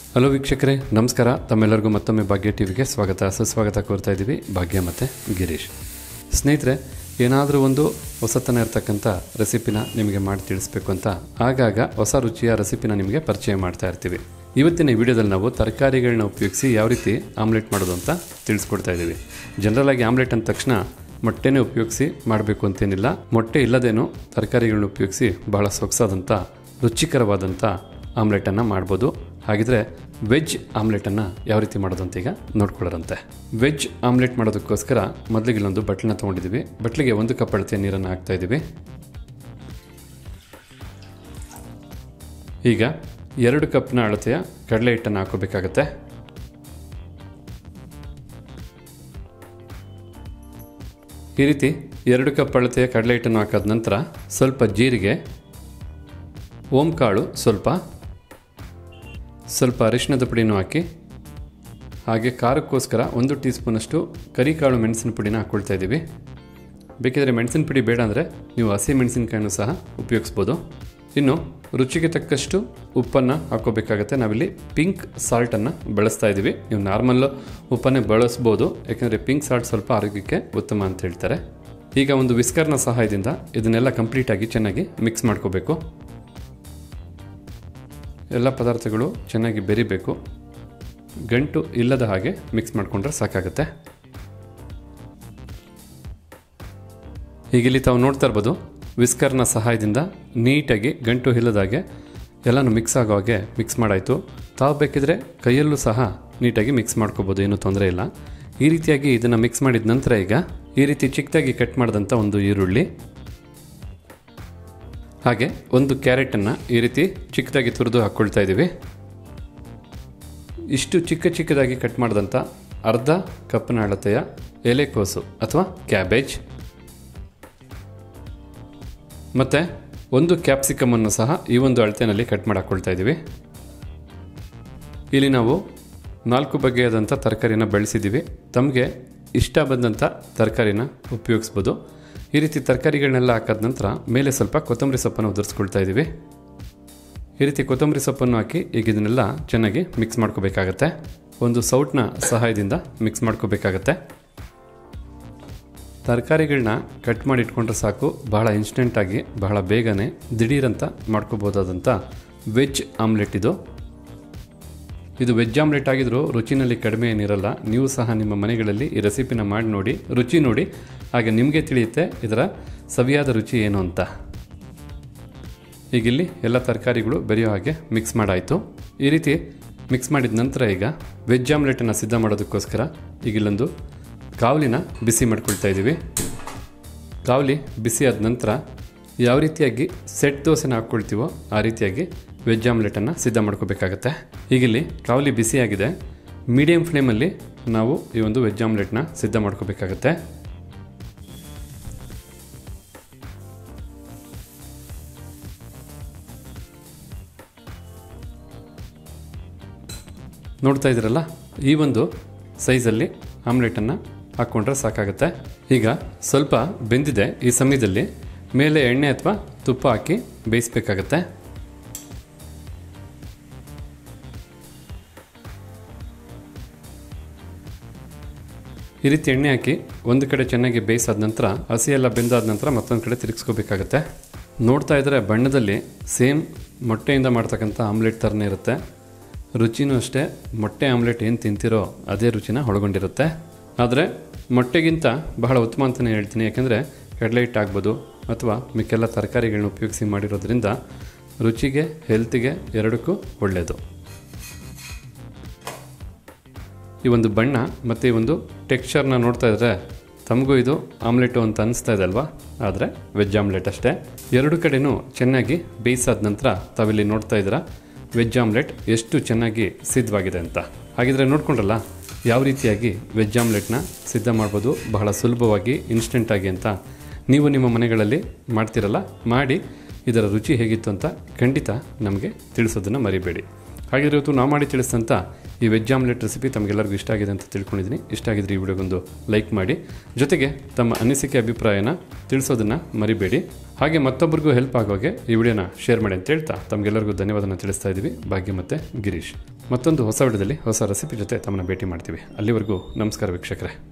hello ವೀಕ್ಷಕರೇ ನಮಸ್ಕಾರ ತಮ್ಮೆಲ್ಲರಿಗೂ ಮತ್ತೊಮ್ಮೆ ಭಾಗ್ಯ ಟಿವಿಗೆ ಸ್ವಾಗತ ಸುಸ್ವಾಗತ ಕೋರ್ತಾ ಇದ್ದೀವಿ ಭಾಗ್ಯ ಮತ್ತು ಗಿರೀಶ್ ಸ್ನೇಹಿತರೆ ಏನಾದರೂ ಒಂದು ಹೊಸತನ ಇರ್ತಕ್ಕಂಥ ರೆಸಿಪಿನ ನಿಮಗೆ ಮಾಡಿ ತಿಳಿಸ್ಬೇಕು ಅಂತ ಆಗಾಗ ಹೊಸ ರುಚಿಯ ರೆಸಿಪಿನ ನಿಮಗೆ ಪರಿಚಯ ಮಾಡ್ತಾ ಇರ್ತೀವಿ ಇವತ್ತಿನ ಈ ವಿಡಿಯೋದಲ್ಲಿ ನಾವು ತರಕಾರಿಗಳನ್ನ ಉಪಯೋಗಿಸಿ ಯಾವ ರೀತಿ ಆಮ್ಲೆಟ್ ಮಾಡೋದು ಅಂತ ತಿಳಿಸ್ಕೊಡ್ತಾ ಇದ್ದೀವಿ ಜನರಲ್ ಆಗಿ ಆಮ್ಲೆಟ್ ಅಂದ ತಕ್ಷಣ ಮೊಟ್ಟೆನೇ ಉಪಯೋಗಿಸಿ ಮಾಡಬೇಕು ಅಂತೇನಿಲ್ಲ ಮೊಟ್ಟೆ ಇಲ್ಲದೇನೂ ತರಕಾರಿಗಳನ್ನ ಉಪಯೋಗಿಸಿ ಬಹಳ ಸೊಗಸಾದಂಥ ರುಚಿಕರವಾದಂಥ ಆಮ್ಲೆಟನ್ನು ಮಾಡ್ಬೋದು ಹಾಗಿದ್ರೆ ವೆಜ್ ಆಮ್ಲೆಟನ್ನು ಯಾವ ರೀತಿ ಮಾಡೋದು ಅಂತ ಈಗ ನೋಡ್ಕೊಳ್ಳೋರಂತೆ ವೆಜ್ ಆಮ್ಲೆಟ್ ಮಾಡೋದಕ್ಕೋಸ್ಕರ ಮೊದಲಿಗೆ ಇಲ್ಲೊಂದು ಬಟ್ಲನ್ನ ತೊಗೊಂಡಿದ್ದೀವಿ ಬಟ್ಲಿಗೆ ಒಂದು ಕಪ್ ಅಳತೆ ನೀರನ್ನು ಹಾಕ್ತಾ ಇದ್ದೀವಿ ಈಗ ಎರಡು ಕಪ್ನ ಅಳತೆಯ ಕಡಲೆ ಹಿಟ್ಟನ್ನು ಹಾಕೋಬೇಕಾಗತ್ತೆ ಈ ರೀತಿ ಎರಡು ಕಪ್ ಅಳತೆಯ ಕಡಲೆ ಹಿಟ್ಟನ್ನು ಹಾಕಾದ ನಂತರ ಸ್ವಲ್ಪ ಜೀರಿಗೆ ಓಂಕಾಳು ಸ್ವಲ್ಪ ಸ್ವಲ್ಪ ಅರಿಶಿಣದ ಪುಡಿನೂ ಹಾಕಿ ಹಾಗೆ ಖಾರಕ್ಕೋಸ್ಕರ ಒಂದು ಟೀ ಸ್ಪೂನಷ್ಟು ಕರಿಕಾಳು ಮೆಣಸಿನ ಪುಡಿನ ಹಾಕ್ಕೊಳ್ತಾ ಇದ್ದೀವಿ ಬೇಕಿದ್ರೆ ಮೆಣಸಿನ ಪುಡಿ ಬೇಡ ಅಂದರೆ ನೀವು ಹಸಿ ಮೆಣಸಿನಕಾಯನ್ನು ಸಹ ಉಪಯೋಗಿಸ್ಬೋದು ಇನ್ನು ರುಚಿಗೆ ತಕ್ಕಷ್ಟು ಉಪ್ಪನ್ನು ಹಾಕೋಬೇಕಾಗತ್ತೆ ನಾವಿಲ್ಲಿ ಪಿಂಕ್ ಸಾಲ್ಟನ್ನು ಬಳಸ್ತಾ ಇದ್ದೀವಿ ನೀವು ನಾರ್ಮಲ್ಲು ಉಪ್ಪನ್ನೇ ಬಳಸ್ಬೋದು ಯಾಕೆಂದರೆ ಪಿಂಕ್ ಸಾಲ್ಟ್ ಸ್ವಲ್ಪ ಆರೋಗ್ಯಕ್ಕೆ ಉತ್ತಮ ಅಂತ ಹೇಳ್ತಾರೆ ಈಗ ಒಂದು ವಿಸ್ಕರ್ನ ಸಹಾಯದಿಂದ ಇದನ್ನೆಲ್ಲ ಕಂಪ್ಲೀಟಾಗಿ ಚೆನ್ನಾಗಿ ಮಿಕ್ಸ್ ಮಾಡ್ಕೋಬೇಕು ಎಲ್ಲ ಪದಾರ್ಥಗಳು ಚೆನ್ನಾಗಿ ಬೆರಿಬೇಕು ಗಂಟು ಇಲ್ಲದ ಹಾಗೆ ಮಿಕ್ಸ್ ಮಾಡಿಕೊಂಡ್ರೆ ಸಾಕಾಗುತ್ತೆ ಹೀಗಿಲ್ಲಿ ತಾವು ನೋಡ್ತಾ ಇರ್ಬೋದು ವಿಸ್ಕರ್ನ ಸಹಾಯದಿಂದ ನೀಟಾಗಿ ಗಂಟು ಇಲ್ಲದಾಗೆ ಎಲ್ಲನೂ ಮಿಕ್ಸ್ ಆಗೋ ಹಾಗೆ ಮಿಕ್ಸ್ ಮಾಡಾಯಿತು ತಾವು ಬೇಕಿದ್ರೆ ಕೈಯಲ್ಲೂ ಸಹ ನೀಟಾಗಿ ಮಿಕ್ಸ್ ಮಾಡ್ಕೋಬೋದು ಏನೂ ತೊಂದರೆ ಇಲ್ಲ ಈ ರೀತಿಯಾಗಿ ಇದನ್ನು ಮಿಕ್ಸ್ ಮಾಡಿದ ನಂತರ ಈಗ ಈ ರೀತಿ ಚಿಕ್ಕದಾಗಿ ಕಟ್ ಮಾಡಿದಂಥ ಒಂದು ಈರುಳ್ಳಿ ಹಾಗೆ ಒಂದು ಕ್ಯಾರೆಟನ್ನು ಈ ರೀತಿ ಚಿಕ್ಕದಾಗಿ ತುರಿದು ಹಾಕ್ಕೊಳ್ತಾ ಇದ್ದೀವಿ ಇಷ್ಟು ಚಿಕ್ಕ ಚಿಕ್ಕದಾಗಿ ಕಟ್ ಮಾಡಿದಂಥ ಅರ್ಧ ಕಪ್ನ ಅಳತೆಯ ಎಲೆಕೋಸು ಅಥವಾ ಕ್ಯಾಬೇಜ್ ಮತ್ತು ಒಂದು ಕ್ಯಾಪ್ಸಿಕಮನ್ನು ಸಹ ಈ ಒಂದು ಅಳತೆಯಲ್ಲಿ ಕಟ್ ಮಾಡಿ ಹಾಕ್ಕೊಳ್ತಾ ಇದ್ದೀವಿ ಇಲ್ಲಿ ನಾವು ನಾಲ್ಕು ಬಗೆಯಾದಂಥ ತರಕಾರಿನ ಬೆಳೆಸಿದ್ದೀವಿ ತಮಗೆ ಇಷ್ಟ ಬಂದಂಥ ತರಕಾರಿನ ಉಪಯೋಗಿಸ್ಬೋದು ಈ ರೀತಿ ತರಕಾರಿಗಳನ್ನೆಲ್ಲ ಹಾಕಾದ ನಂತರ ಮೇಲೆ ಸ್ವಲ್ಪ ಕೊತ್ತಂಬರಿ ಸೊಪ್ಪನ್ನು ಉದುರಿಸ್ಕೊಳ್ತಾ ಇದ್ದೀವಿ ಈ ರೀತಿ ಕೊತ್ತಂಬರಿ ಸೊಪ್ಪನ್ನು ಹಾಕಿ ಈಗ ಇದನ್ನೆಲ್ಲ ಚೆನ್ನಾಗಿ ಮಿಕ್ಸ್ ಮಾಡ್ಕೋಬೇಕಾಗತ್ತೆ ಒಂದು ಸೌಟ್ನ ಸಹಾಯದಿಂದ ಮಿಕ್ಸ್ ಮಾಡ್ಕೋಬೇಕಾಗತ್ತೆ ತರಕಾರಿಗಳನ್ನ ಕಟ್ ಮಾಡಿ ಇಟ್ಕೊಂಡ್ರೆ ಸಾಕು ಬಹಳ ಇನ್ಸ್ಟೆಂಟಾಗಿ ಬಹಳ ಬೇಗನೆ ದಿಢೀರಂತ ಮಾಡ್ಕೋಬೋದಾದಂಥ ವೆಜ್ ಆಮ್ಲೆಟ್ ಇದು ಇದು ವೆಜ್ ಆಮ್ಲೆಟ್ ಆಗಿದ್ರೂ ರುಚಿನಲ್ಲಿ ಕಡಿಮೆ ಏನಿರಲ್ಲ ನೀವು ಸಹ ನಿಮ್ಮ ಮನೆಗಳಲ್ಲಿ ಈ ರೆಸಿಪಿನ ಮಾಡಿ ನೋಡಿ ರುಚಿ ನೋಡಿ ಹಾಗೆ ನಿಮಗೆ ತಿಳಿಯುತ್ತೆ ಇದರ ಸವಿಯಾದ ರುಚಿ ಏನು ಅಂತ ಈಗ ಇಲ್ಲಿ ಎಲ್ಲ ತರಕಾರಿಗಳು ಬೆರೆಯೋ ಹಾಗೆ ಮಿಕ್ಸ್ ಮಾಡಾಯಿತು ಈ ರೀತಿ ಮಿಕ್ಸ್ ಮಾಡಿದ ನಂತರ ಈಗ ವೆಜ್ ಆಮ್ಲೆಟನ್ನು ಸಿದ್ಧ ಮಾಡೋದಕ್ಕೋಸ್ಕರ ಈಗ ಇಲ್ಲೊಂದು ಕಾವಲಿನ ಬಿಸಿ ಮಾಡ್ಕೊಳ್ತಾ ಇದ್ದೀವಿ ಕಾವಲಿ ಬಿಸಿ ಆದ ನಂತರ ಯಾವ ರೀತಿಯಾಗಿ ಸೆಟ್ ದೋಸೆನ ಹಾಕ್ಕೊಳ್ತೀವೋ ಆ ರೀತಿಯಾಗಿ ವೆಜ್ ಆಮ್ಲೆಟನ್ನು ಸಿದ್ಧ ಮಾಡ್ಕೋಬೇಕಾಗತ್ತೆ ಈಗಿಲ್ಲಿ ಕಾವಲಿ ಬಿಸಿಯಾಗಿದೆ ಮೀಡಿಯಂ ಫ್ಲೇಮಲ್ಲಿ ನಾವು ಈ ಒಂದು ವೆಜ್ ಆಮ್ಲೆಟ್ನ ಸಿದ್ಧ ಮಾಡ್ಕೋಬೇಕಾಗತ್ತೆ ನೋಡ್ತಾ ಇದ್ದೀರಲ್ಲ ಈ ಒಂದು ಸೈಜಲ್ಲಿ ಆಮ್ಲೆಟನ್ನು ಹಾಕ್ಕೊಂಡ್ರೆ ಸಾಕಾಗುತ್ತೆ ಈಗ ಸ್ವಲ್ಪ ಬೆಂದಿದೆ ಈ ಸಮಯದಲ್ಲಿ ಮೇಲೆ ಎಣ್ಣೆ ಅಥವಾ ತುಪ್ಪ ಹಾಕಿ ಬೇಯಿಸ್ಬೇಕಾಗತ್ತೆ ಈ ರೀತಿ ಎಣ್ಣೆ ಹಾಕಿ ಒಂದು ಕಡೆ ಚೆನ್ನಾಗಿ ಬೇಯಿಸಾದ ನಂತರ ಹಸಿ ಎಲ್ಲ ಬೆಂದಾದ ನಂತರ ಮತ್ತೊಂದು ಕಡೆ ತಿರುಗಿಸ್ಕೋಬೇಕಾಗತ್ತೆ ನೋಡ್ತಾ ಇದ್ದರೆ ಬಣ್ಣದಲ್ಲಿ ಸೇಮ್ ಮೊಟ್ಟೆಯಿಂದ ಮಾಡ್ತಕ್ಕಂಥ ಆಮ್ಲೆಟ್ ಥರನೇ ಇರುತ್ತೆ ರುಚಿನೂ ಅಷ್ಟೇ ಮೊಟ್ಟೆ ಆಮ್ಲೆಟ್ ಏನು ತಿಂತಿರೋ ಅದೇ ರುಚಿನ ಒಳಗೊಂಡಿರುತ್ತೆ ಆದರೆ ಮೊಟ್ಟೆಗಿಂತ ಬಹಳ ಉತ್ತಮ ಅಂತಲೇ ಹೇಳ್ತೀನಿ ಯಾಕೆಂದರೆ ಕಡಲೆ ಹಿಟ್ಟು ಆಗ್ಬೋದು ಅಥವಾ ಮಿಕ್ಕೆಲ್ಲ ತರಕಾರಿಗಳನ್ನ ಉಪಯೋಗಿಸಿ ಮಾಡಿರೋದ್ರಿಂದ ರುಚಿಗೆ ಹೆಲ್ತಿಗೆ ಎರಡಕ್ಕೂ ಒಳ್ಳೆಯದು ಈ ಒಂದು ಬಣ್ಣ ಮತ್ತು ಈ ಒಂದು ಟೆಕ್ಸ್ಚರ್ನ ನೋಡ್ತಾ ಇದ್ದರೆ ತಮಗೂ ಇದು ಆಮ್ಲೆಟು ಅಂತ ಅನಿಸ್ತಾ ಇದೆ ಅಲ್ವಾ ಆದರೆ ವೆಜ್ ಆಮ್ಲೆಟ್ ಅಷ್ಟೇ ಎರಡು ಕಡೆನೂ ಚೆನ್ನಾಗಿ ಬೇಯಿಸಾದ ನಂತರ ತಾವಿಲ್ಲಿ ನೋಡ್ತಾ ಇದ್ದೀರಾ ವೆಜ್ ಆಮ್ಲೆಟ್ ಎಷ್ಟು ಚೆನ್ನಾಗಿ ಸಿದ್ಧವಾಗಿದೆ ಅಂತ ಹಾಗಿದ್ರೆ ನೋಡ್ಕೊಂಡ್ರಲ್ಲ ಯಾವ ರೀತಿಯಾಗಿ ವೆಜ್ ಆಮ್ಲೆಟ್ನ ಸಿದ್ಧ ಮಾಡ್ಬೋದು ಬಹಳ ಸುಲಭವಾಗಿ ಇನ್ಸ್ಟೆಂಟಾಗಿ ಅಂತ ನೀವು ನಿಮ್ಮ ಮನೆಗಳಲ್ಲಿ ಮಾಡ್ತಿರಲ್ಲ ಮಾಡಿ ಇದರ ರುಚಿ ಹೇಗಿತ್ತು ಅಂತ ಖಂಡಿತ ನಮಗೆ ತಿಳಿಸೋದನ್ನು ಮರಿಬೇಡಿ ಹಾಗಿದ್ರೆ ಇವತ್ತು ನಾವು ಮಾಡಿ ತಿಳಿಸಿದಂಥ ಈ ವೆಜ್ ಆಮ್ಲೆಟ್ ರೆಸಿಪಿ ತಮಗೆಲ್ಲರಿಗೂ ಇಷ್ಟ ಆಗಿದೆ ಅಂತ ತಿಳ್ಕೊಂಡಿದ್ದೀನಿ ಇಷ್ಟ ಆಗಿದ್ರೆ ಈ ವಿಡಿಯೋಗೊಂದು ಲೈಕ್ ಮಾಡಿ ಜೊತೆಗೆ ತಮ್ಮ ಅನಿಸಿಕೆ ಅಭಿಪ್ರಾಯನ ತಿಳಿಸೋದನ್ನು ಮರಿಬೇಡಿ ಹಾಗೆ ಮತ್ತೊಬ್ಬರಿಗೂ ಹೆಲ್ಪ್ ಆಗೋಗೆ ಈ ವಿಡಿಯೋನ ಶೇರ್ ಮಾಡಿ ಅಂತ ಹೇಳ್ತಾ ತಮಗೆಲ್ಲರಿಗೂ ಧನ್ಯವಾದನ ತಿಳಿಸ್ತಾ ಇದ್ದೀವಿ ಭಾಗ್ಯ ಮತ್ತು ಗಿರೀಶ್ ಮತ್ತೊಂದು ಹೊಸ ವಿಡಿಯೋದಲ್ಲಿ ಹೊಸ ರೆಸಿಪಿ ಜೊತೆ ತಮ್ಮನ್ನು ಭೇಟಿ ಮಾಡ್ತೀವಿ ಅಲ್ಲಿವರೆಗೂ ನಮಸ್ಕಾರ ವೀಕ್ಷಕರೇ